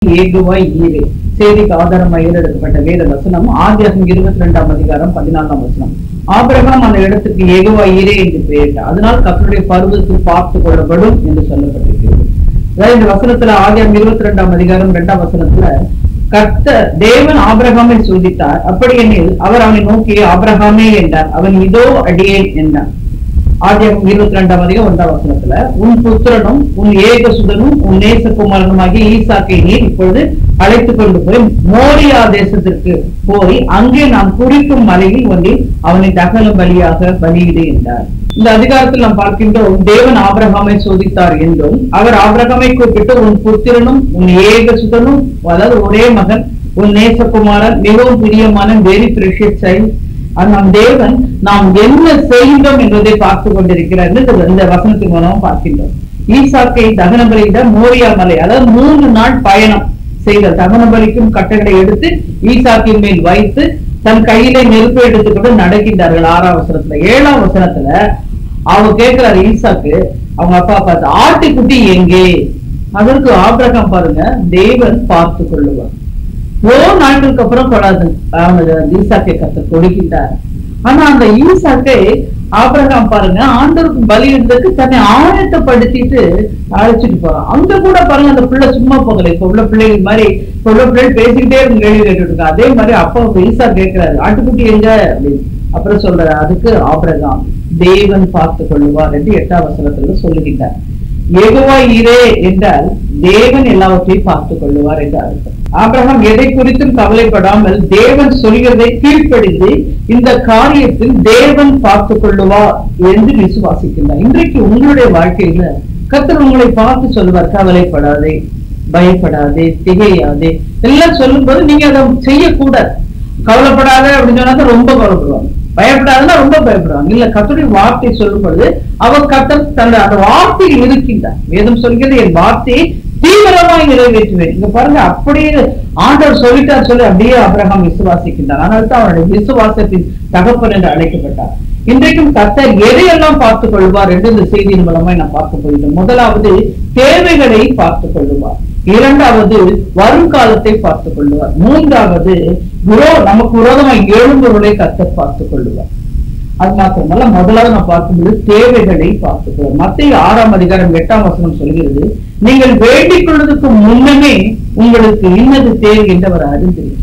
ஏகுவாய் ஈரே செய்திக்கு ஆதாரமாக ஏறெடுக்கப்பட்ட வேத வசனம் ஆதியாகம் இருபத்தி ரெண்டாம் அதிகாரம் பதினாலாம் வசனம் ஆபிரகாம் அந்த இடத்துக்கு ஏகுவாய் ஈரே என்று பெயரிட்டார் அதனால் கர்த்தருடைய பருவத்தில் பார்த்து கொள்ளப்படும் என்று சொல்லப்பட்டிருக்கிறது அதாவது இந்த வசனத்துல ஆதியாகம் இருபத்தி ரெண்டாம் அதிகாரம் இரண்டாம் வசனத்துல கர்த்த தேவன் ஆபிரகாமை சோதித்தார் அப்படி எனில் அவர் அவனை நோக்கி ஆபிரகாமே என்றார் அவன் இதோ அடியேன் என்றான் ஆதியாகம் இருபத்தி ரெண்டாம் அதிகம் ஒன்றாம் வசனத்துல உன் புத்திரனும் உன் ஏகசுதனும் உன் நேசகுமாரனுமாகிய ஈசாக்கை நீர் இப்பொழுது அழைத்து கொண்டு போய் மோரியா தேசத்திற்கு போய் அங்கே நாம் குறிக்கும் மலையில் ஒன்றில் அவனை தகன பலியாக பலியிடு என்றார் இந்த அதிகாரத்தில் நாம் பார்க்கின்றோம் தேவன் ஆபிரகாமை சோதித்தார் என்றும் அவர் ஆபிரகாமை கூப்பிட்டு உன் புத்திரனும் உன் ஏகசுதனும் அதாவது ஒரே மகன் உன் நேசகுமாரன் மிகவும் பிரியமான வெரி பிரஷியஸ் சைல்ட் அது நம் தேவன் நாம் என்ன செய்கின்றோம் என்பதை பார்த்து கொண்டிருக்கிறார் என்று இந்த- இந்த வசனத்தின் மூலம் பார்க்கின்றோம் ஈசாக்கை தகன பலியிட மோரியா மலை அதாவது மூன்று நாள் பயணம் செய்த தகன பலிக்கும் கட்டைகளை எடுத்து ஈசாக்கின் மேல் வைத்து தன் கையிலே நெருப்பு எடுத்துக்கொண்டு நடக்கின்றார்கள் ஆறாம் வசனத்துல ஏழாம் வசனத்துல அவங்க கேட்கிறாரு ஈசாக்கு அவங்க அப்பா பார்த்து ஆட்டுக்குட்டி எங்கே அதற்கு ஆபிரகாம் பாருங்க தேவன் பார்த்து கொள்ளுவார் எவ்வளவு நாட்களுக்கு அப்புறம் கொடாது அவனுக்கு ஈசாக்கை கத்த கொடுக்கின்றார் ஆனா அந்த ஈசாக்கை ஆபிரகாம் பாருங்க ஆண்டவருக்கு பலியிடுறதுக்கு தன்னை ஆயத்தப்படுத்திட்டு அழைச்சிட்டு போறான் அங்க கூட பாருங்க அந்த பிள்ளை சும்மா போகல இப்ப உள்ள பிள்ளைகள் மாதிரி இப்ப உள்ள பிள்ளைகள் பேசிக்கிட்டே இருக்கு கேள்வி கேட்டுட்டு இருக்கா அதே மாதிரி அப்பா ஈசா கேட்கிறாரு ஆட்டுக்குட்டி எங்க அப்படின்னு அப்புறம் சொல்றாரு அதுக்கு ஆபிரகாம் தேவன் பார்த்து கொள்ளுவார் என்று எட்டாம் வசனத்துல சொல்லுகின்றார் எகுவா இரே என்றால் தேவன் எல்லாவற்றையும் பார்த்துக் கொள்ளுவார் என்று அர்த்தம் ஆபிரகாம் எதை குறித்தும் கவலைப்படாமல் தேவன் சொல்கிறதை கீழ்ப்படிந்து இந்த காரியத்தில் தேவன் பார்த்துக் கொள்ளுவார் என்று விசுவாசிக்கின்றார் இன்றைக்கு உங்களுடைய வாழ்க்கையில கர்த்தர் உங்களை பார்த்து சொல்லுவார் கவலைப்படாதே பயப்படாதே திகையாதே எல்லாம் சொல்லும்போது நீங்க அதை செய்யக்கூடாது கவலைப்படாத அப்படின்னு சொன்னா தான் ரொம்ப கவலைப்படுவாங்க பயப்படாதுன்னா ரொம்ப பயப்படுவாங்க இல்ல கர்த்தருடைய வார்த்தை சொல்லும் பொழுது அவர் கர்த்தர் தன்னுடைய அந்த வார்த்தையில் இருக்கின்றார் வேதம் சொல்கிறது என் வார்த்தையை தீவிரமாய் நிறைவேற்றுவேன் இங்க பாருங்க அப்படியே ஆண்டவர் சொல்லிட்டார் சொல்லி அப்படியே அபிரகாம் விசுவாசிக்கின்றார் அதனால தான் அவருடைய விசுவாசத்தின் தகப்பன் என்று அழைக்கப்பட்டார் இன்றைக்கும் கர்த்தர் எதையெல்லாம் பார்த்துக் கொள்வார் என்று இந்த செய்தியின் மூலமாய் நாம் பார்க்க போகிறோம் முதலாவது தேவைகளை பார்த்துக் கொள்வார் இரண்டாவது வருங்காலத்தை பார்த்துக் கொள்வார் மூன்றாவது விரோ நமக்கு விரோதமாக எழும்பொருளை கர்த்தர் பார்த்துக் கொள்வார் அது மாத்திரமல்ல முதலாவது நான் பார்க்கும்போது தேவைகளை பார்த்துக்கிறோம் மத்திய ஆறாம் அதிகாரம் எட்டாம் வசனம் சொல்கிறது நீங்கள் வேண்டிக் கொள்வதற்கு முன்னமே உங்களுக்கு இன்னது தேவை என்று அவர் அறிந்திருக்கிறார்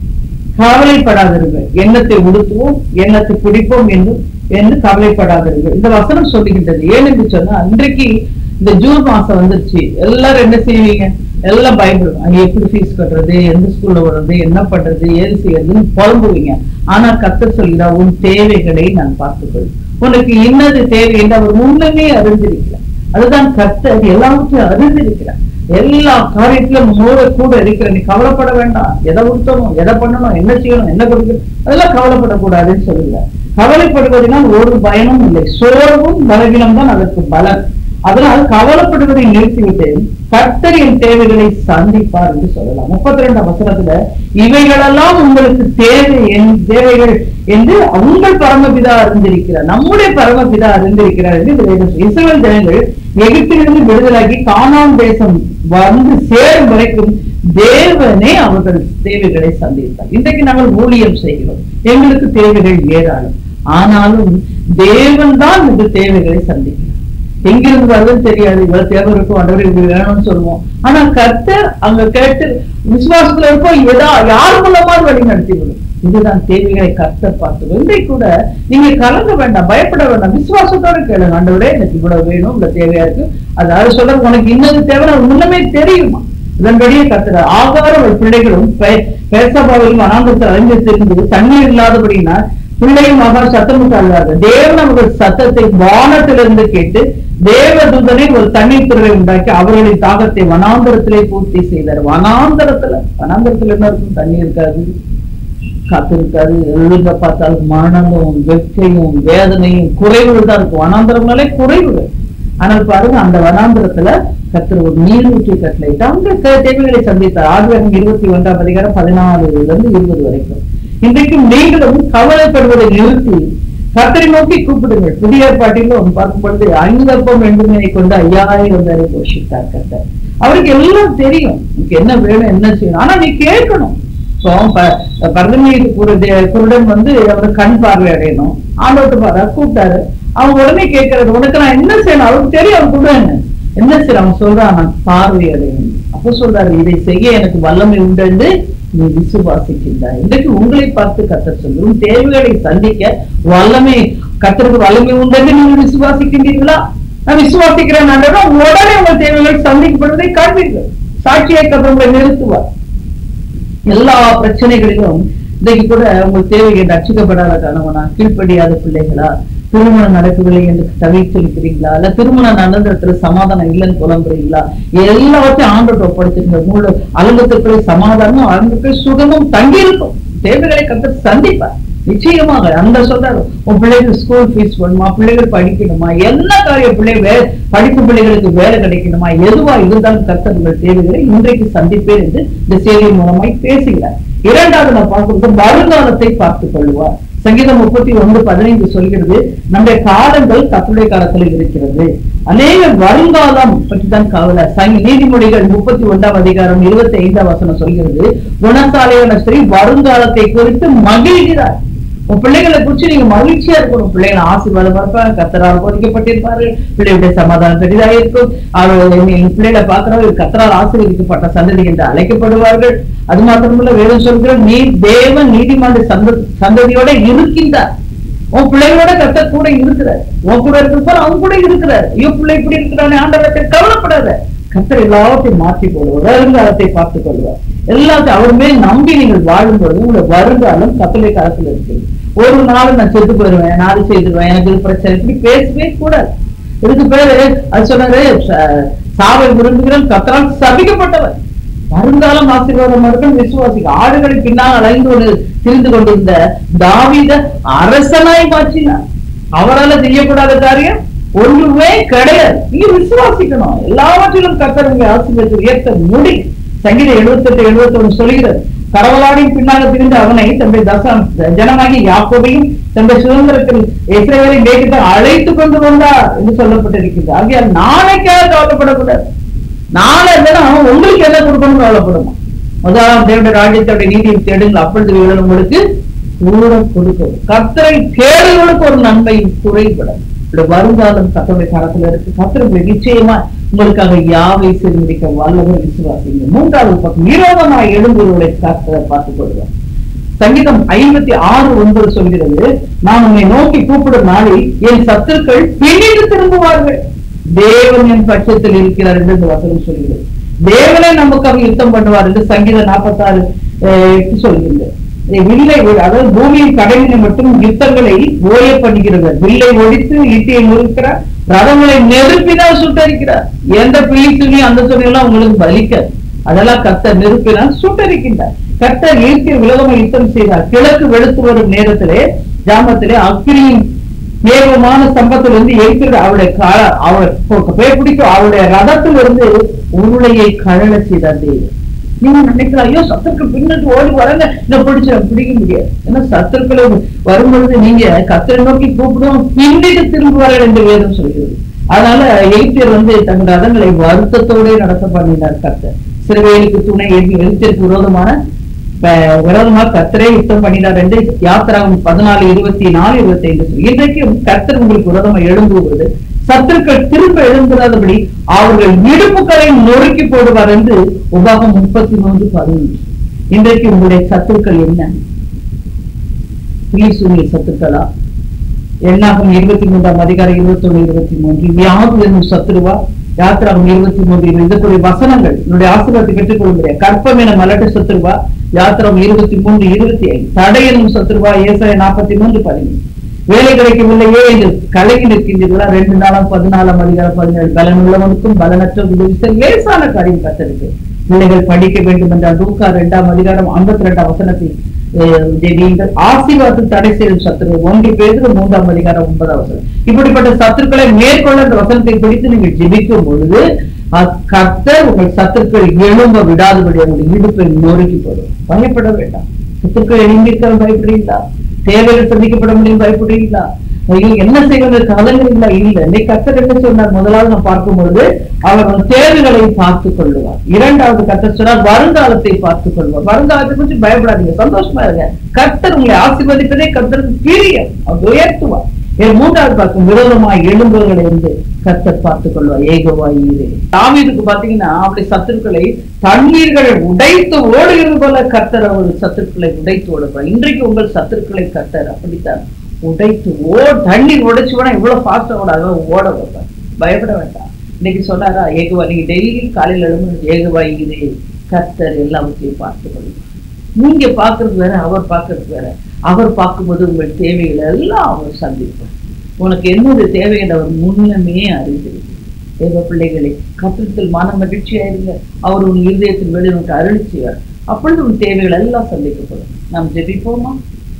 கவலைப்படாதிருங்கள் எண்ணத்தை உடுத்துவோம் எண்ணத்தை பிடிப்போம் என்று என்று கவலைப்படாதிருங்கள் இந்த வசனம் சொல்லுகின்றது ஏன் என்று சொன்னா இன்றைக்கு இந்த ஜூன் மாசம் வந்துருச்சு எல்லாரும் என்ன செய்வீங்க எல்லாம் பயப்படுவோம் அது எப்படி ஃபீஸ் கட்டுறது எந்த ஸ்கூல்ல விடுறது என்ன பண்றது ஏது செய்யறதுன்னு புலம்புவீங்க ஆனா கத்தர் சொல்கிறார் உன் தேவைகளை நான் பார்த்துக்கொள் உனக்கு இன்னது தேவை என்று அவர் முன்னமே அறிந்திருக்கிறார் அதுதான் கத்தர் எல்லாவற்றையும் அறிந்திருக்கிறார் எல்லா காரியத்திலும் மூட கூட இருக்கிற நீ கவலைப்பட வேண்டாம் எதை உடுத்தணும் எதை பண்ணணும் என்ன செய்யணும் என்ன கொடுக்கணும் அதெல்லாம் கவலைப்படக்கூடாதுன்னு சொல்லுகிறார் கவலைப்படுவதனால் ஒரு பயனும் இல்லை சோர்வும் பலவீனம் தான் அதற்கு பலன் அதனால் கவலைப்படுவதை நிறுத்திவிட்டு கர்த்தர் என் தேவைகளை சந்திப்பார் என்று சொல்லலாம் முப்பத்தி ரெண்டாம் வசனத்துல இவைகளெல்லாம் உங்களுக்கு தேவை என் தேவைகள் என்று உங்கள் பரமபிதா அறிந்திருக்கிறார் நம்முடைய பரமபிதா அறிந்திருக்கிறார் என்று இந்த வேதம் சொல்லுகிறது. இஸ்ரவேல் ஜனங்கள் எகிப்திலிருந்து விடுதலாகி கானான் தேசம் வந்து சேரும் வரைக்கும் தேவனே அவர்கள் தேவைகளை சந்தித்தார் இன்றைக்கு நாங்கள் ஊழியம் செய்கிறோம் எங்களுக்கு தேவைகள் ஏராளம் ஆனாலும் தேவன் தான் இந்த தேவைகளை சந்திக்கிறார் எங்கிருந்து வருதுன்னு தெரியாது இவ்வளவு தேவை இருக்கும் ஆண்டவர் இது வேணும்னு சொல்லுவோம் ஆனா கர்த்தர் அங்க கேட்டு விசுவாசத்துல இருப்போம் ஏதா யார் மூலமா வழி நடத்தி விடும் இதுதான் தேவைகளை கர்த்தர் பார்த்து இன்றைக்கு கூட நீங்க கலங்க வேண்டாம் பயப்பட வேண்டாம் விசுவாசத்தோட கேளுங்க ஆண்டவரே எனக்கு இவ்வளவு வேணும் இவ்வளவு தேவையா இருக்கு அதாவது சொல்ற உனக்கு இன்னது தேவை முன்னமே தெரியுமா இதன்படியே கத்துற ஆகார ஒரு பிள்ளைகளும் பேசபாவிலும் அனாந்தத்தில் அறிந்திருந்து தண்ணீர் இல்லாதபடினா பிள்ளையும் மகா சத்தமும் அல்லாத தேவன் அவர்கள் சத்தத்தை வானத்திலிருந்து கேட்டு தேவதூதனை ஒரு தண்ணீர் துறவை உண்டாக்கி அவர்களின் தாகத்தை வனாந்தரத்திலே பூர்த்தி செய்தார் வனாந்தரத்துல வனாந்தரத்துல என்ன இருக்கும் தண்ணி இருக்காது காத்து இருக்காது எங்க பார்த்தாலும் மரணமும் வெக்கையும் வேதனையும் குறைவுகள் தான் இருக்கும் வனாந்தரம்னாலே குறைவுகள் ஆனால் பாருங்க அந்த வனாந்திரத்துல கத்திர ஒரு நீரூற்றி கட்டளையிட்டு அவங்க க- தேவைகளை சந்தித்தார் ஆதிவாகம் இருபத்தி ஒன்றாம் அதிகாரம் பதினாலுல இருந்து இருபது வரைக்கும் இன்றைக்கும் நீங்களும் கவலைப்படுவதை நிறுத்தி கத்தரை நோக்கி கூப்பிடுங்கள் புதிய ஏற்பாட்டிலும் பார்க்கும் பொழுது ஐந்தப்பம் என்பதனை கொண்டு ஐயாயிரம் பேரை போஷித்தார் கத்தர் அவருக்கு எல்லாம் தெரியும் உனக்கு என்ன வேணும் என்ன செய்யணும் ஆனா நீ கேட்கணும் இப்போ ப- பரதமீது குருட குருடன் வந்து அவர் கண் பார்வை அடையணும் ஆண்டோட்டு பாரு கூப்பிட்டாரு அவன் உடனே கேட்கறது உனக்கு நான் என்ன செய்யணும் அவருக்கு தெரியும் அவன் குருடன் என்ன செய்யணும் அவன் சொல்றான் நான் பார்வை அடையணும் அப்ப சொல்றாரு இதை செய்ய எனக்கு வல்லமை உண்டு என்று நீ விசுவாசிக்கின்றாய் இன்றைக்கு உங்களை பார்த்து கத்தர் சொல்லு உன் தேவைகளை சந்திக்க வல்லமை கத்தருக்கு வல்லமை உண்டு என்று நீங்கள் விசுவாசிக்கின்றீர்களா நான் விசுவாசிக்கிறேன் ஆண்டவரே, உடனே உங்கள் தேவைகள் சந்திக்கப்படுவதை காண்பீர்கள் சாட்சியை கத்தர் உங்களை நிறுத்துவார் எல்லா பிரச்சனைகளிலும் இன்னைக்கு கூட உங்கள் தேவையை ரட்சிக்கப்படாத கணவனா கீழ்ப்படியாத பிள்ளைகளா திருமணம் நடக்கவில்லை என்று தவித்திருக்கிறீங்களா இல்ல திருமணம் நடந்ததுல சமாதானம் இல்லைன்னு புலம்புறீங்களா எல்லாவற்றையும் ஆண்டோட ஒப்படைச்சிருங்க உங்களோட அலுவலகத்துக்குள்ளே சமாதானமும் அலுவலகத்துக்குள்ளே சுகமும் தங்கி இருக்கும் தேவைகளை கத்து சந்திப்பார் நிச்சயமாக அந்த சொல்றாரு உன் பிள்ளைகள் ஸ்கூல் ஃபீஸ் வேணுமா பிள்ளைகள் படிக்கணுமா என்ன காரிய பிள்ளை வே படிப்பு பிள்ளைகளுக்கு வேலை கிடைக்கணுமா எதுவா இருந்தாலும் கர்த்தர் உங்கள் தேவைகளை இன்றைக்கு சந்திப்பேன் என்று இந்த செய்தி மூலமாய் பேசுகிறார் இரண்டாவது நான் பார்க்கும்போது வருங்காலத்தை பார்த்துக் கொள்வார் சங்கீதம் முப்பத்தி ஒன்று பதினைந்து சொல்கிறது நம்முடைய காலங்கள் கத்துடைய காலத்தில் இருக்கிறது அநேக வருங்காலம் பற்றி தான் கவலை சங்கி நீதிமொழிகள் முப்பத்தி ஒன்றாம் அதிகாரம் இருபத்தி ஐந்தாம் வசனம் சொல்கிறது குணசாலையான ஸ்திரீ வருங்காலத்தை குறித்து மகிழ்கிறார் உன் பிள்ளைகளை குறிச்சு நீங்க மகிழ்ச்சியா இருக்கணும் பிள்ளைகளை ஆசீர்வாதமா இருப்பாங்க கத்தரால் போதிக்கப்பட்டிருப்பார்கள் பிள்ளைகளுடைய சமாதானம் பெரிதாக இருக்கும் அவர்கள் என் பிள்ளைகளை பார்க்கிறவங்க கத்தரால் ஆசீர்வதிக்கப்பட்ட சந்ததி என்று அழைக்கப்படுவார்கள் அது மாத்திரமல்ல வேதம் சொல்கிற நீ தேவன் நீதிமன்ற சந்த சந்ததியோட இருக்கின்றார் உன் பிள்ளைகளோட கத்தர் கூட இருக்கிறார் உன் கூட இருக்கிற அவன் கூட இருக்கிறார் ஐயோ பிள்ளை இப்படி இருக்கிறானே ஆண்டவரத்தை கவலைப்படாத கத்தர் எல்லாத்தையும் மாற்றி போடுவார் வருங்காலத்தை பார்த்துக் கொள்வார் எல்லாத்தையும் அவர் மேல் நம்பி நீங்கள் வாழும் பொழுது உங்களோட வருங்காலம் கத்தலை காலத்துல இருக்குது ஒரு நாள் நான் செத்து போயிருவேன் நாலு செய்திருவேன் எனக்கு இது பிரச்சனை இப்படி பேசவே கூடாது இதுக்கு பேரு அது சொன்னாரு ச- சாவை விரும்புகிறோம் கத்தரால் சபிக்கப்பட்டவர் வருங்காலம் ஆசீர்வாதம் இருக்கும் விசுவாசிக்கு ஆடுகளை பின்னால் அலைந்து கொண்டு திரிந்து கொண்டிருந்த தாவீத அரசனாய் மாற்றினார் அவரால செய்யக்கூடாத காரியம் ஒன்றுமே கிடையாது நீங்க விசுவாசிக்கணும் எல்லாவற்றிலும் கத்தர் உங்களை ஆசீர்வதித்து உயர்த்த முடியும் சங்கீதம் எழுபத்தி எட்டு எழுபத்தி ஒண்ணு சொல்கிறது கடவுளாடின் பின்னாக திரிந்த அவனை தன்னுடைய தசம் ஜனமாகி யாக்கோபையும் தன்னுடைய சுதந்திரத்தில் இஸ்ரவேலை நேற்று அழைத்துக் கொண்டு வந்தார் என்று சொல்லப்பட்டிருக்கிறது ஆகியால் நாளைக்காக கவலைப்படக்கூடாது நாளை தினம் உங்களுக்கு என்ன கொடுக்கணும்னு கவலைப்படுமா முதலாம் தேவனுடைய ராஜ்யத்தோட நீதியை தேடுங்கள் அப்பொழுது இவர்கள் உங்களுக்கு கூட கொடுக்கும் கத்தரை தேடுகளுக்கு ஒரு நன்மை குறைபடும் இப்படி வருங்காலம் கத்தருடைய கரத்துல இருக்கு கத்தருடைய நிச்சயமா உங்களுக்காக யாவை சிறுமிக்க வல்லவர் விசுவாசிங்க மூன்றாவது பக்கம் விரோதமாய் எழும்புகளை கத்தரை பார்த்துக் கொள்வார் சங்கீதம் ஐம்பத்தி ஆறு ஒன்பது சொல்கிறது நான் உன்னை நோக்கி கூப்பிடும் நாளில் என் சத்துருக்கள் பின்னிட்டு திரும்புவார்கள் தேவன் என் பட்சத்தில் இருக்கிறார் என்று இந்த வசனம் சொல்கிறது தேவனே நமக்காக யுத்தம் பண்ணுவார் என்று சங்கீதம் நாற்பத்தாறு எட்டு சொல்கிறது வில்லை ஒ- அதாவது பூமியின் கடலினை மட்டும் யுத்தங்களை ஓய பண்ணுகிறது வில்லை ஒடித்து ஈட்டியை முறுக்கிறார் ரதங்களை நெருப்பினால் சுட்டரிக்கிறார் எந்த பிள்ளை துணி அந்த துணியெல்லாம் உங்களுக்கு பலிக்காது அதெல்லாம் கர்த்தர் நெருப்பினால் சுட்டரிக்கின்றார் கர்த்தர் இயற்கை விலகம யுத்தம் செய்தார் கிழக்கு வெளுத்து வரும் நேரத்திலே ஜாமத்திலே அக்கிரியின் ஏகமான ஸ்தம்பத்திலிருந்து இருக்கிற அவருடைய கால அவருடைய பேர் பிடிக்கும் அவருடைய ரதத்திலிருந்து உருளையை கழல செய்தார் தேவன் நீங்க நினைக்கலாம் ஐயோ சத்துருக்கள் பின்னிட்டு ஓடி வரங்க என்ன பிடிச்ச பிடிக்க முடியாது ஏன்னா சத்துருக்களை வரும்பொழுது நீங்க கத்தரை நோக்கி கூப்பிடும் பின்னிட்டு திரும்புவார்கள் என்று வேதம் சொல்கிறது அதனால எகிப்தியர் வந்து தங்கள் ரதங்களை வருத்தத்தோட நடத்த பண்ணினார் கத்தர் சிறுவையிலுக்கு துணை எகிப்திற்கு விரோதமான ப- விரோதமா கத்தரே யுத்தம் பண்ணினார் என்று யாத்திராகும் பதினாலு இருபத்தி நாலு இருபத்தி ஐந்து இன்றைக்கும் கத்தர் உங்களுக்கு விரோதமா எழும்புவது சத்துருக்கள் திரும்ப எழும்புறாதபடி அவர்கள் இடுப்புகளை நொறுக்கி போடுவார் என்று உபாகம் முப்பத்தி மூன்று பதினொன்று இன்றைக்கு உங்களுடைய சத்துருக்கள் என்ன பிலிசூனிய சத்துருக்களா எண்ணாகும் இருபத்தி மூன்றாம் அதிகாரம் இருபத்தி ஒண்ணு இருபத்தி மூன்று வியாது என்னும் சத்துருவா யாத்திராகும் இருபத்தி மூன்று இதற்குரிய வசனங்கள் என்னுடைய ஆசீர்வாதத்தை பெற்றுக்கொள்ள முடியாது கற்பம் என மலட்டு சத்துருவா யாத்திரம் இருபத்தி மூன்று இருபத்தி ஐந்து தடை என்னும் சத்துருவா ஏசாய நாற்பத்தி மூன்று பதிமூன்று வேலை கிடைக்கவில்லையே என்று கலங்கி நிற்கின்றீர்களா ரெண்டு நாளாம் பதினாலாம் அதிகாரம் பதினேழு பலன் உள்ளவனுக்கும் பலனற்ற உதவி செய்ய லேசான காரியம் கத்திருக்கு பிள்ளைகள் படிக்க வேண்டும் என்றால் லூக்கா இரண்டாம் அதிகாரம் ஐம்பத்தி ரெண்டாம் வசனத்தில் அஹ், நீங்கள் ஆசீர்வாதத்தில் தடை செய்யும் சத்துரு ஒன்று பேருக்கு மூன்றாம் அதிகாரம் ஒன்பதாம் வசனம் இப்படிப்பட்ட சத்துருக்களை மேற்கொள்ள அந்த வசனத்தை பிடித்து நீங்கள் ஜெபிக்கும் பொழுது அ- கர்த்தர் உங்கள் சத்துருக்கள் எழும்ப விடாதபடி உங்கள் இடுப்பை நொறுக்கி போடும் பயப்பட வேண்டாம் சத்துருக்கள் எழுந்திருக்கிற பயப்படுறீங்களா தேவைகள் சந்திக்கப்பட முடியும் பயப்படுறீங்களா ஐயோ என்ன செய்வது கலங்குறீங்களா இல்ல இன்னைக்கு கத்தர் என்ன சொன்னார் முதலாவது நான் பார்க்கும்பொழுது அவர் உன் தேவைகளை பார்த்துக் கொள்ளுவார் இரண்டாவது கத்தர் சொன்னார் வருங்காலத்தை பார்த்துக் கொள்வார் வருங்காலத்தை குறித்து பயப்படாதீங்க சந்தோஷமா இருங்க கத்தர் உங்களை ஆசீர்வதிப்பதே கத்தருக்கு பிரியம் அவர் உயர்த்துவார் என் மூன்றாவது பார்க்கும் விரோதமாய் எழும்புகளை இருந்து கத்தர் பார்த்துக் கொள்வார் ஏகவாயிரே தாவீதுக்கு பாத்தீங்கன்னா அப்படி சத்துருக்களை தண்ணீர்களை உடைத்து ஓடுகிறது போல கத்தர் அவர் சத்துருக்களை உடைத்து ஓடுவார் இன்றைக்கு உங்கள் சத்துருக்களை கத்தர் அப்படித்தான் உடைத்து ஓ தண்ணீர் உடைச்சு போனா இவ்வளவு ஃபாஸ்டா ஓடாத ஓட வைப்பார் பயப்பட வேண்டாம் இன்னைக்கு சொன்னாரா ஏகவா நீங்க டெய்லி காலையில எழுந்து ஏகவாயிரே கத்தர் எல்லாவற்றையும் பார்த்துக் கொள்வார் நீங்க பாக்குறது வேற அவர் பாக்குறது வேற அவர் பார்க்கும்போது உங்கள் தேவைகளை எல்லாம் அவர் சந்திப்பார் உனக்கு என்னோட தேவைகளை அவர் முன்னமே அறிந்திருக்கு தேவ பிள்ளைகளை கத்திரத்தில் மன மகிழ்ச்சியா இருங்க அவர் உன் இருதயத்தின் வெளியே உனக்கு அருள் செய்வார் அப்பொழுது உன் தேவைகள் எல்லாம் சந்திக்கப்படும் நாம் ஜெபிப்போமா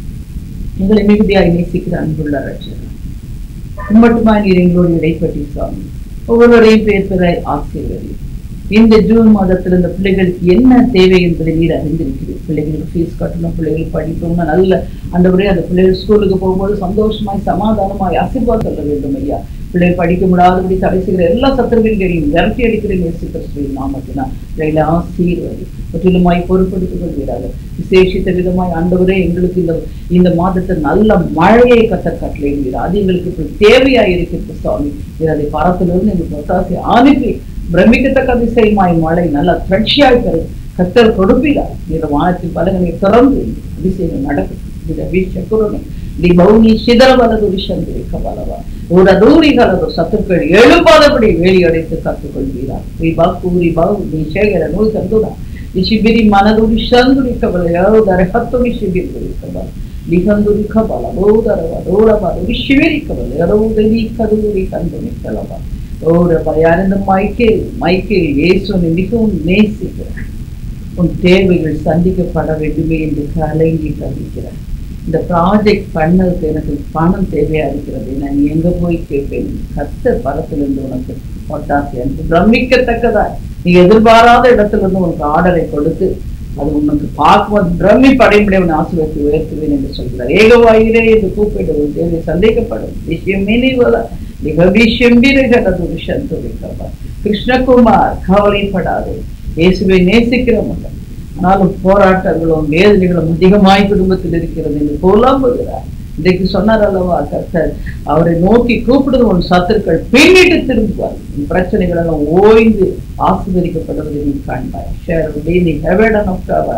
எங்களை மிகுதியாய் நேசிக்கிற அன்புள்ள ரட்சகர் மட்டுமா நீர் எங்களோடு இடைப்பட்டி சுவாமி ஒவ்வொருவரையும் பேர் பெற ஆசீர்வதி இந்த ஜூன் மாதத்துல இந்த பிள்ளைகளுக்கு என்ன தேவை என்பதை நீர் அறிந்திருக்கிறீர் பிள்ளைகளுக்கு ஃபீஸ் கட்டணும் பிள்ளைகளுக்கு படிக்கணும் நல்ல அந்த அந்த பிள்ளைகள் ஸ்கூலுக்கு போகும்போது சந்தோஷமாய் சமாதானமாய் ஆசீர்வாதம் சொல்ல வேண்டும் ஐயா பிள்ளைகள் படிக்க முடியாதபடி தடை செய்கிற எல்லா சத்திரங்களையும் விரட்டி அடிக்கிற நேசி கிறிஸ்துவின் நாமத்தினா பிள்ளைகளை ஆசீர்வதி முற்றிலுமாய் பொறுப்படுத்திக் கொள்கிறார்கள் விசேஷித்த விதமாய் ஆண்டவரே எங்களுக்கு இந்த இந்த மாதத்தை நல்ல மழையை கத்த கட்டளைகிறார் அது எங்களுக்கு இப்ப தேவையாய் இருக்கிறது சுவாமி இது அதை பரத்திலிருந்து எங்களுக்கு ஒத்தாசை அனுப்பி பிரமிக்கத்தக்க அதிசயமாய் மழை நல்ல திரட்சியாய் பெறும் கத்தர் கொடுப்பீரார் இந்த வானத்தின் பலகனை திறந்து அதிசயங்கள் நடக்கும் இதை வீழ்ச்சக்குறனை தி பௌனி சிதற வலது விஷந்திரிக்க வலவா ஒரு தூரிகளது சத்துக்கள் எழுப்பாதபடி வேலி அடைத்து கற்றுக்கொள்கிறார் ரிபா கூரி பாவு நீ சேகர நோய் தந்துடா ಶಿಬಿರಿ ಮನದುಡಿ ಶಂದುಡಿ ಕಬಲ ಯಾವುದರ ಹತ್ತುಡಿ ಶಿಬಿರಿ ಕಬಲ ಲಿಹಂದುಡಿ ಕಬಲ ಬೋದರವ ರೋಳಬಾರು ಶಿಬಿರಿ ಕಬಲ ಎರವುದಲಿ ಕದುಡಿ ಕಂದುಡಿ ಕಲಬ ஓரப்பா யார் இந்த மைக்கேல் மைக்கேல் இயேசுவை மிகவும் நேசிக்கிறார் உன் தேவைகள் சந்திக்கப்பட வேண்டுமே என்று கலங்கி கவிக்கிறார் இந்த ப்ராஜெக்ட் பண்ணதுக்கு எனக்கு பணம் தேவையா இருக்கிறது நான் எங்க போய் கேட்பேன் கத்த பரத்திலிருந்து உனக்கு ஒட்டாசை எனக்கு பிரமிக்கத்தக்கதா நீ எதிர்பாராத இடத்துல இருந்து உனக்கு ஆர்டரை கொடுத்து அது உனக்கு பார்க்கும்போது பிரமி படைமுறை உன் ஆசிரியத்தை உயர்த்துவேன் என்று சொல்கிறார் ஏகவாயிரே என்று கூப்பிடு உன் தேவை சந்திக்கப்படும் விஷயம் நினைவல மிக விஷயம் வீரகனது விஷயம் துடிக்கப்பா கிருஷ்ணகுமார் கவலைப்படாது இயேசுவை நேசிக்கிற மகன் ஆனாலும் போராட்டங்களும் வேதனைகளும் அதிகமாய் குடும்பத்தில் இருக்கிறது என்று புலம்புகிறார் இன்றைக்கு சொன்னார் அல்லவா கர்த்தர் அவரை நோக்கி கூப்பிடுது உன் சத்துருக்கள் பின்னிட்டு திரும்புவார் உன் பிரச்சனைகள் எல்லாம் ஓய்ந்து ஆசீர்வதிக்கப்படுவதை நீ காண்பாய் ஷேருடி நீ ஹெவடன்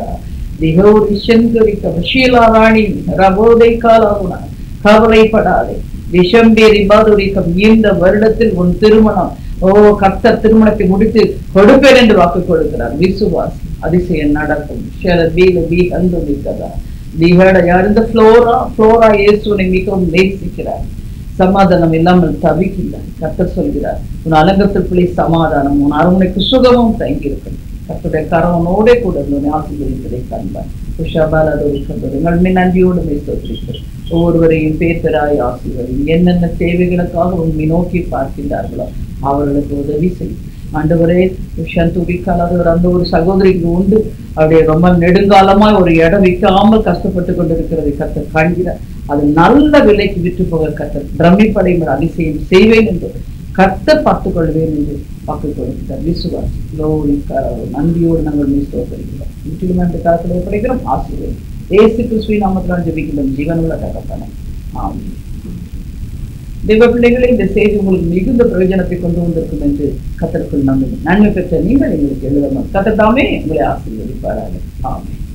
திகௌரி செங்கரிக்க விஷீலாராணி ரபோதை காலாகுணா கவலைப்படாதே விஷம்பேரி பாதுரிக்கம் இந்த வருடத்தில் உன் திருமணம் ஓ கர்த்தர் திருமணத்தை முடித்து கொடுப்பேன் என்று வாக்கு கொடுக்கிறார் விசுவாஸ் அதிசயம் நடக்கும் ஷேல பீல பீ அந்து மிக்கதா திகட யார் இந்த ஃப்ளோரா ஃப்ளோரா இயேசுனை மிகவும் நேசிக்கிறார் சமாதானம் இல்லாமல் தவிக்கின்றார் கர்த்தர் சொல்கிறார் உன் அலங்கத்திற்குள்ளே சமாதானம் உன் அரண்மனைக்கு சுகமும் தங்கியிருக்கும் கர்த்தருடைய கரவனோடே கூட இருந்து ஆசீர்வதிப்பதை காண்பார் உஷாபால் அது இருக்கின்றது எங்கள் நன்றியோடு மேற்கொள்கிறீர்கள் ஒவ்வொருவரையும் பேர் பெறாய் ஆசீர்வதி என்னென்ன தேவைகளுக்காக உண்மை நோக்கி பார்க்கின்றார்களோ அவர்களுக்கு உதவி செய்யும் ஆண்டவரே துடிக்கால் அது ஒரு அந்த ஒரு சகோதரிக்கு உண்டு அவருடைய ரொம்ப நெடுங்காலமா ஒரு இடம் விற்காமல் கஷ்டப்பட்டு கொண்டிருக்கிறதை கத்த காண்கிறார் அது நல்ல விலைக்கு விற்று போக கத்த பிரமிப்படைமுறை அதிசயம் செய்வேன் என்று கத்த பார்த்துக் கொள்வேன் என்று வாக்கு கொடுக்கிறார் விசுவாஸ் நன்றியோடு நாங்கள் மீஸ்தோப்படுகிறோம் முற்றிலும் அந்த காலத்தில் ஒப்படைக்கிறோம் ஆசிரியர் ஏசு கிறிஸ்துவின் நாமத்தினால் ஜெபிக்கின்றோம் ஜீவனுள்ள தகப்பன ஆமாம் தெய்வ பிள்ளைகளை இந்த செய்தி உங்களுக்கு மிகுந்த பிரயோஜனத்தை கொண்டு வந்திருக்கும் என்று கத்தருக்குள் நம்புகிறேன் நன்மை பெற்ற நீங்கள் எங்களுக்கு எழுதணும் கத்தத்தாமே உங்களை ஆசீர்வதிப்பார்கள் ஆமாம்